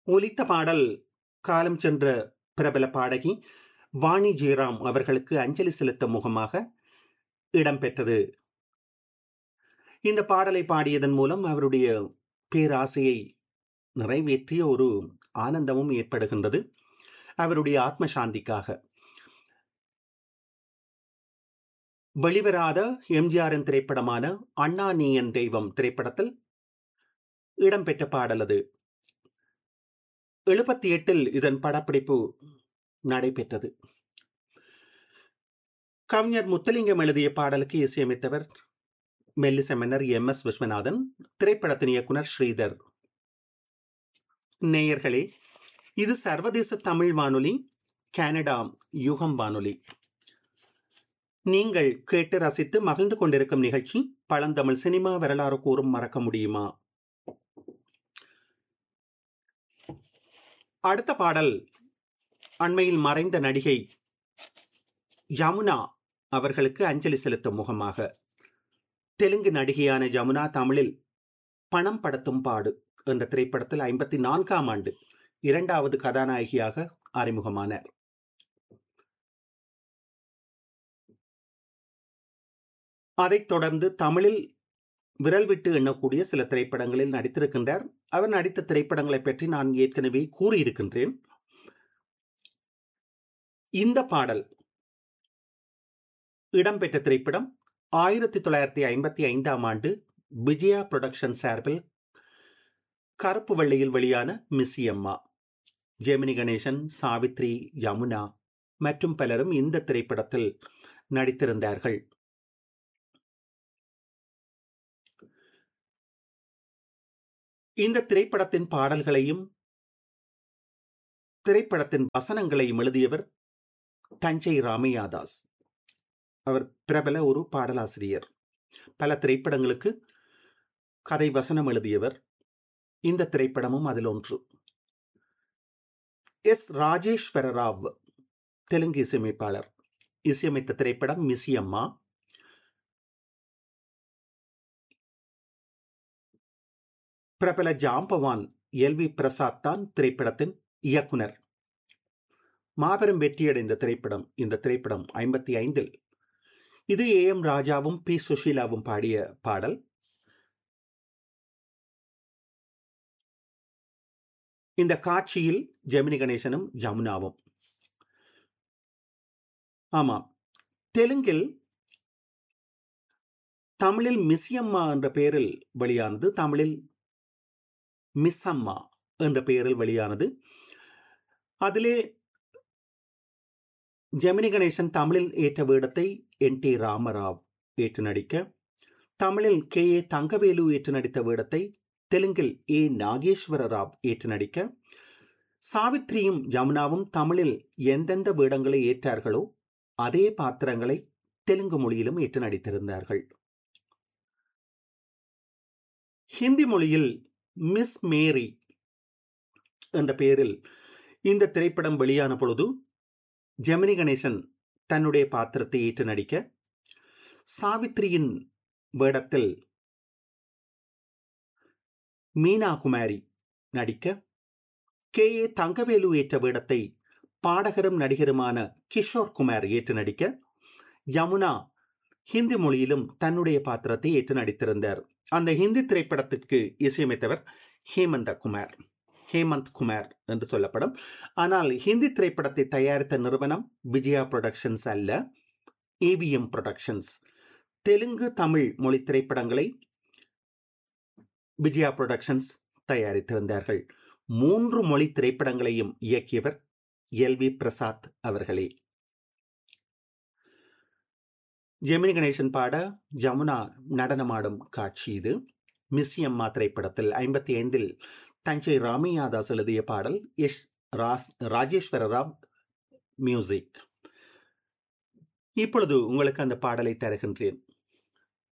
ஒலித்த பாடல் காலம் சென்ற பிரபல பாடகி வாணி ஜெயராம் அவர்களுக்கு அஞ்சலி செலுத்தும் முகமாக இடம்பெற்றது இந்த பாடலை பாடியதன் மூலம் அவருடைய பேராசையை நிறைவேற்றிய ஒரு ஆனந்தமும் ஏற்படுகின்றது அவருடைய ஆத்ம சாந்திக்காக வெளிவராத எம்ஜிஆரின் திரைப்படமான அண்ணா நீயன் தெய்வம் திரைப்படத்தில் இடம்பெற்ற பாடல் அது எழுபத்தி எட்டில் இதன் படப்பிடிப்பு நடைபெற்றது கவிஞர் முத்தலிங்கம் எழுதிய பாடலுக்கு இசையமைத்தவர் மெல்லிசெமன்னர் எம் எஸ் விஸ்வநாதன் திரைப்படத்தின் இயக்குனர் ஸ்ரீதர் நேயர்களே இது சர்வதேச தமிழ் வானொலி கனடா யுகம் வானொலி நீங்கள் கேட்டு ரசித்து மகிழ்ந்து கொண்டிருக்கும் நிகழ்ச்சி பழந்தமிழ் சினிமா வரலாறு கூறும் மறக்க முடியுமா அடுத்த பாடல் அண்மையில் மறைந்த நடிகை ஜமுனா அவர்களுக்கு அஞ்சலி செலுத்தும் முகமாக தெலுங்கு நடிகையான ஜமுனா தமிழில் பணம் படத்தும் பாடு என்ற திரைப்படத்தில் ஐம்பத்தி நான்காம் ஆண்டு இரண்டாவது கதாநாயகியாக அறிமுகமானார் அதைத் தொடர்ந்து தமிழில் விரல் விட்டு எண்ணக்கூடிய சில திரைப்படங்களில் நடித்திருக்கின்றார் அவர் நடித்த திரைப்படங்களை பற்றி நான் ஏற்கனவே கூறியிருக்கின்றேன் இந்த பாடல் இடம்பெற்ற திரைப்படம் ஆயிரத்தி தொள்ளாயிரத்தி ஐம்பத்தி ஐந்தாம் ஆண்டு விஜயா புரொடக்ஷன் சார்பில் கருப்பு வெள்ளையில் வெளியான மிஸ்ஸி அம்மா ஜெமினி கணேசன் சாவித்ரி யமுனா மற்றும் பலரும் இந்த திரைப்படத்தில் நடித்திருந்தார்கள் இந்த திரைப்படத்தின் பாடல்களையும் திரைப்படத்தின் வசனங்களையும் எழுதியவர் தஞ்சை ராமையாதாஸ் அவர் பிரபல ஒரு பாடலாசிரியர் பல திரைப்படங்களுக்கு கதை வசனம் எழுதியவர் இந்த திரைப்படமும் அதில் ஒன்று எஸ் ராஜேஸ்வர ராவ் தெலுங்கு இசையமைப்பாளர் இசையமைத்த திரைப்படம் மிசி அம்மா பிரபல ஜாம்பவான் எல் வி பிரசாத் தான் திரைப்படத்தின் இயக்குனர் மாபெரும் வெற்றியடைந்த திரைப்படம் இந்த திரைப்படம் ஐம்பத்தி ஐந்தில் இது ஏ எம் ராஜாவும் பி சுஷீலாவும் பாடிய பாடல் இந்த காட்சியில் ஜெமினி கணேசனும் ஜமுனாவும் ஆமாம் தெலுங்கில் தமிழில் மிஸ்யம்மா என்ற பெயரில் வெளியானது தமிழில் மிஸ் அம்மா என்ற பெயரில் வெளியானது அதிலே ஜெமினி கணேசன் தமிழில் ஏற்ற வேடத்தை என் டி ராமராவ் ஏற்று நடிக்க தமிழில் கே ஏ தங்கவேலு ஏற்று நடித்த வேடத்தை தெலுங்கில் ஏ நாகேஸ்வர ராவ் ஏற்று நடிக்க சாவித்ரியும் ஜமுனாவும் தமிழில் எந்தெந்த வேடங்களை ஏற்றார்களோ அதே பாத்திரங்களை தெலுங்கு மொழியிலும் ஏற்று நடித்திருந்தார்கள் ஹிந்தி மொழியில் மிஸ் மேரி என்ற பெயரில் இந்த திரைப்படம் வெளியான பொழுது ஜெமினி கணேசன் தன்னுடைய பாத்திரத்தை ஏற்று நடிக்க சாவித்ரியின் வேடத்தில் மீனா குமாரி நடிக்க கே ஏ தங்கவேலு ஏற்ற வேடத்தை பாடகரும் நடிகருமான கிஷோர் குமார் ஏற்று நடிக்க யமுனா ஹிந்தி மொழியிலும் தன்னுடைய பாத்திரத்தை ஏற்று நடித்திருந்தார் அந்த ஹிந்தி திரைப்படத்திற்கு இசையமைத்தவர் ஹேமந்த குமார் ஹேமந்த் குமார் என்று சொல்லப்படும் ஆனால் ஹிந்தி திரைப்படத்தை தயாரித்த நிறுவனம் விஜயா புரொடக்ஷன்ஸ் அல்ல ஏவிஎம் புரொடக்ஷன்ஸ் தெலுங்கு தமிழ் மொழி திரைப்படங்களை விஜயா புரொடக்ஷன்ஸ் தயாரித்திருந்தார்கள் மூன்று மொழி திரைப்படங்களையும் இயக்கியவர் எல் வி பிரசாத் அவர்களே ஜெமினி கணேசன் பாட ஜமுனா நடனமாடும் காட்சி இது மிஸ்ஸி அம்மா திரைப்படத்தில் ஐம்பத்தி ஐந்தில் தஞ்சை ராமையாதாஸ் எழுதிய பாடல் எஸ் ராஜேஸ்வர ராவ் மியூசிக் இப்பொழுது உங்களுக்கு அந்த பாடலை தருகின்றேன்